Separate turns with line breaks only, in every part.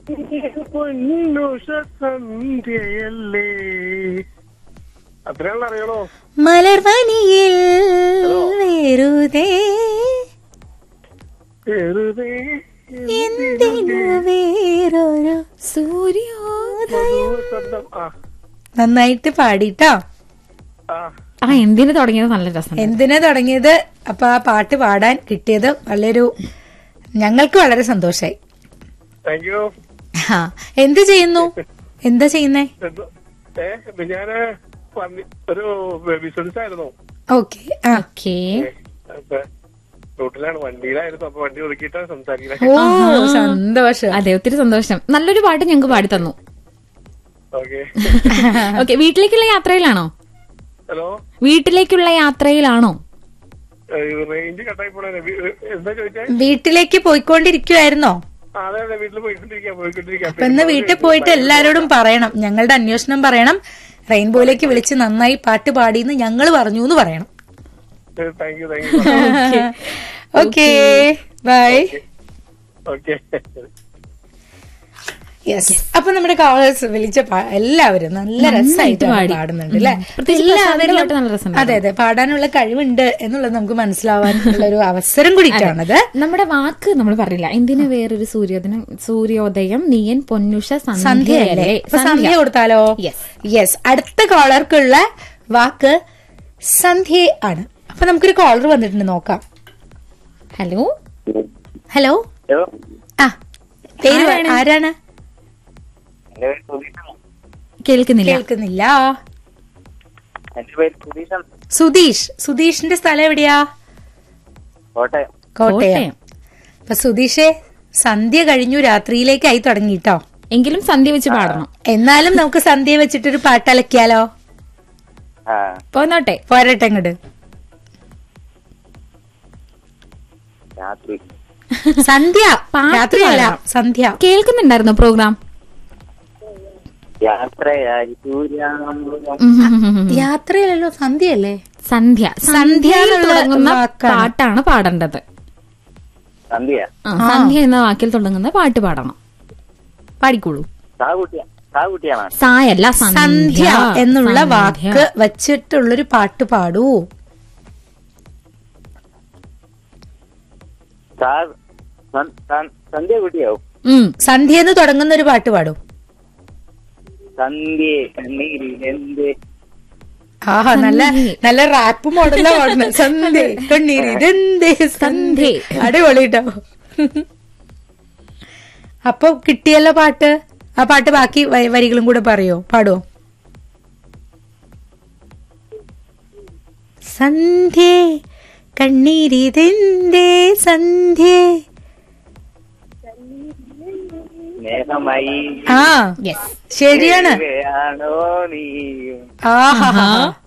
പൊന്നുഷ സന്ധ്യയല്ലേ അത്രയാണല്ലോ അറിയണോ
മലർവനിയിൽ വെറുതെ
വെറുതെ
എന്തിനു വേറൊരു
സൂര്യോദയം
ശബ്ദം ആ
നന്നായിട്ട് പാടിട്ടോ
ആ
ആ എന്തിനു തുടങ്ങിയത് നല്ല രസം
എന്തിനാ തുടങ്ങിയത് അപ്പൊ ആ പാട്ട് പാടാൻ കിട്ടിയത് വളരെ ഞങ്ങൾക്ക് വളരെ സന്തോഷായി
താങ്ക് യു
ആ എന്ത് ചെയ്യുന്നു എന്താ ചെയ്യുന്നേ
ഏ ഞാന് പന്നി- ഒരു ബിസിനസ് ആയിരുന്നു
ഓക്കെ ആ
ഓക്കേ
അപ്പൊ റൂട്ടിലാണ് വണ്ടിയിലായിരുന്നു അപ്പൊ വണ്ടി ഒതുക്കിയിട്ടാണ് സംസാരിക്കുന്നത്
ഓ സന്തോഷം
അതെ ഒത്തിരി സന്തോഷം നല്ലൊരു പാട്ട് ഞങ്ങൾക്ക് പാടി തന്നു
ഓക്കെ
ഓക്കെ വീട്ടിലേക്കുള്ള യാത്രയിലാണോ
ഹലോ
വീട്ടിലേക്കുള്ള യാത്രയിലാണോ
റേഞ്ച് കട്ടായി പോണേ എന്താ ചോദിച്ചേ
വീട്ടിലേക്ക് പോയിക്കൊണ്ടിരിക്കുവായിരുന്നോ
ആ, അതെ അതെ വീട്ടിൽ പോയിക്കൊണ്ടിരിക്കാം പോയിക്കൊണ്ടിരിക്കാം
അപ്പൊ ഇന്ന് വീട്ടിൽ പോയിട്ട് എല്ലാരോടും പറയണം ഞങ്ങളുടെ അന്വേഷണം പറയണം റെയിൻബോയിലേക്ക് വിളിച്ച് നന്നായി പാട്ട് പാടിയെന്ന് ഞങ്ങൾ പറഞ്ഞു എന്ന് പറയണം
thank you thank you
okay bye
okay
yes അപ്പൊ നമ്മുടെ കോളേഴ്സ് വിളിച്ച പാ- എല്ലാവരും നല്ല രസമായിട്ട്
പാടി.
പാടുന്നുണ്ട് അല്ലെ
പ്രത്യേകിച്ച് പ്രസാദിന്റെ നല്ല രസമുണ്ടായിരുന്നു.
അതെ അതെ പാടാനുള്ള കഴിവുണ്ട് എന്നുള്ളത് നമുക്ക് മനസ്സിലാവാനുള്ള ഒരു അവസരം കൂടിയിട്ടാണത്
നമ്മുടെ വാക്ക് നമ്മൾ പറഞ്ഞില്ല എന്തിനു വേറൊരു സൂര്യോദയം സൂര്യോദയം നീയൻ പൊന്നുഷ
സന്ധ്യയല്ലേ
സന്ധ്യയല്ലേ
അപ്പൊ സന്ധ്യ കൊടുത്താലോ
Yes.
യെസ് അടുത്ത കോളർക്കുള്ള വാക്ക് സന്ധ്യ ആണ് അപ്പൊ നമുക്കൊരു കോളർ വന്നിട്ടുണ്ട് നോക്കാം
ഹലോ
ഹലോ
ഹലോ
ആ പേര് പറ- ആരാണ്
എന്റെ പേര് സുധീഷാണ്
കേൾക്കുന്നില്ല
കേൾക്കുന്നില്ല
എന്റെ പേര് സുധീഷാണ്
സുധീഷ് സുധീഷിന്റെ സ്ഥലം എവിടെയാ
കോട്ടയം
കോട്ടയം
കോട്ടയം
അപ്പൊ സുധീഷെ സന്ധ്യ കഴിഞ്ഞു രാത്രിയിലേക്കായി തുടങ്ങിട്ടോ
എങ്കിലും സന്ധ്യ വെച്ച് പാടണം
എന്നാലും നമുക്ക് സന്ധ്യ വെച്ചിട്ടൊരു പാട്ട് അലക്കിയാലോ
ആ
പോന്നോട്ടെ
പോരട്ടെ ഇങ്ങോട്ട്
രാത്രി
സന്ധ്യ
പാട്ട്
രാത്രിയല്ല
പാടാം.
സന്ധ്യ
കേൾക്കുന്നുണ്ടായിരുന്നോ പ്രോഗ്രാം
യാത്രയായി സൂര്യാമൃതം
ഉം ഉം ഉം ഉം.
യാത്രയല്ലല്ലോ സന്ധ്യയല്ലേ
സന്ധ്യ
സന്ധ്യ
സന്ധ്യയിൽ
എന്നുള്ള
തുടങ്ങുന്ന
വാക്കാണ്.
പാട്ടാണ് പാടേണ്ടത്
സന്ധ്യ
ആ, സന്ധ്യ എന്ന വാക്കിൽ തുടങ്ങുന്ന പാട്ട് പാടണം പാടിക്കോളൂ
സാകുട്ടിയ സാകുട്ടിയാണ്
സായല്ല
സന്ധ്യ എന്നുള്ള
സന്ധ്യ.
വാക്ക് വച്ചിട്ടുള്ളൊരു പാട്ട് പാടൂ
സാ സൻ- സൻ- സന്ധ്യ കുട്ടിയാവും
ഉം.
സന്ധ്യ എന്ന് തുടങ്ങുന്ന ഒരു പാട്ട് പാടൂ
സന്ധ്യ കണ്ണീരിൽ എന്ത്
ആഹാ നല്ല നല്ല റാപ്പ് മോഡലാ പാടുന്നത് സന്ധ്യ കണ്ണീര് ഇതെന്തേ സന്ധ്യ അടിപൊളി കേട്ടോ അപ്പൊ കിട്ടിയല്ലോ പാട്ട് ആ പാട്ട് ബാക്കി വ- വരികളും കൂടെ പറയോ പാടുവോ സന്ധ്യ കണ്ണീരിതെന്തേ സന്ധ്യ
സ്നേഹമായി
ആ ശരിയാണ്
ആണോ നീയും
ആഹാ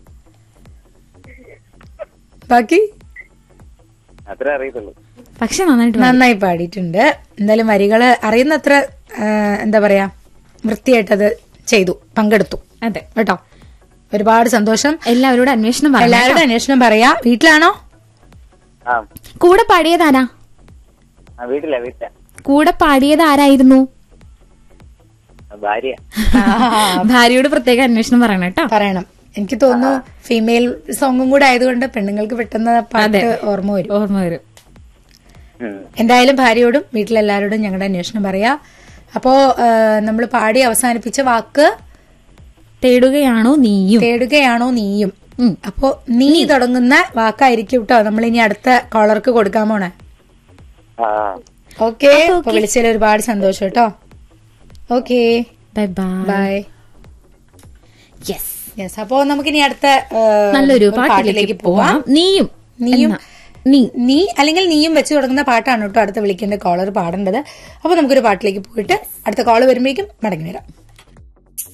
ബാക്കി
അത്ര അറിയത്തുള്ളൂ
പക്ഷെ നന്നായിട്ട് പാടി.
നന്നായി പാടിയിട്ടുണ്ട് എന്തായാലും വരികള് അറിയുന്നത്ര ആ, എന്താ പറയാ വൃത്തിയായിട്ടത് ചെയ്തു പങ്കെടുത്തു
അതെ
കേട്ടോ ഒരുപാട് സന്തോഷം
എല്ലാവരോടും അന്വേഷണം പറയാം
എല്ലാവരുടെ അന്വേഷണം പറയാ വീട്ടിലാണോ
ആ
കൂടെ പാടിയത് ആരാ
ആ വീട്ടില വീട്ടില
കൂടെ പാടിയത് ആരായിരുന്നു
ഭാര്യ
ഭാര്യയോട് പ്രത്യേക അന്വേഷണം പറയണം കേട്ടോ
പറയണം എനിക്ക് തോന്നുന്നു ഫീമെയിൽ സോങ്ങും കൂടെ ആയതുകൊണ്ട് പെണ്ണുങ്ങൾക്ക് പെട്ടെന്ന് പാട്ട് ഓർമ്മ വരും
ഓർമ്മ വരും
ഉം.
എന്തായാലും ഭാര്യയോടും വീട്ടിലെല്ലാവരോടും ഞങ്ങളുടെ അന്വേഷണം പറയാ അപ്പോ നമ്മൾ പാടി അവസാനിപ്പിച്ച വാക്ക്
തേടുകയാണോ നീയും
തേടുകയാണോ നീയും
ഉം.
അപ്പോ നീ തുടങ്ങുന്ന വാക്കായിരിക്കും കേട്ടോ നമ്മൾ ഇനി അടുത്ത കോളർക്ക് കൊടുക്കാൻ പോണേ
ആ
ഓക്കെ അപ്പൊ വിളിച്ചതിൽ ഒരുപാട് സന്തോഷം കേട്ടോ okay
bye bye
bye
yes
yes അപ്പോ നമുക്കിനി അടുത്ത ആ,
നല്ലൊരു
ഒരു
പാട്ടിലേക്ക് പോവാം നീയും
നീയും
എന്ന- നീ
നീ അല്ലെങ്കിൽ നീയും വെച്ച് തുടങ്ങുന്ന പാട്ടാണ് കേട്ടോ അടുത്ത വിളിക്കേണ്ട കോളർ പാടേണ്ടത് അപ്പൊ നമുക്കൊരു പാട്ടിലേക്ക് പോയിട്ട് അടുത്ത കോള് വരുമ്പോഴേക്കും മടങ്ങി വരാം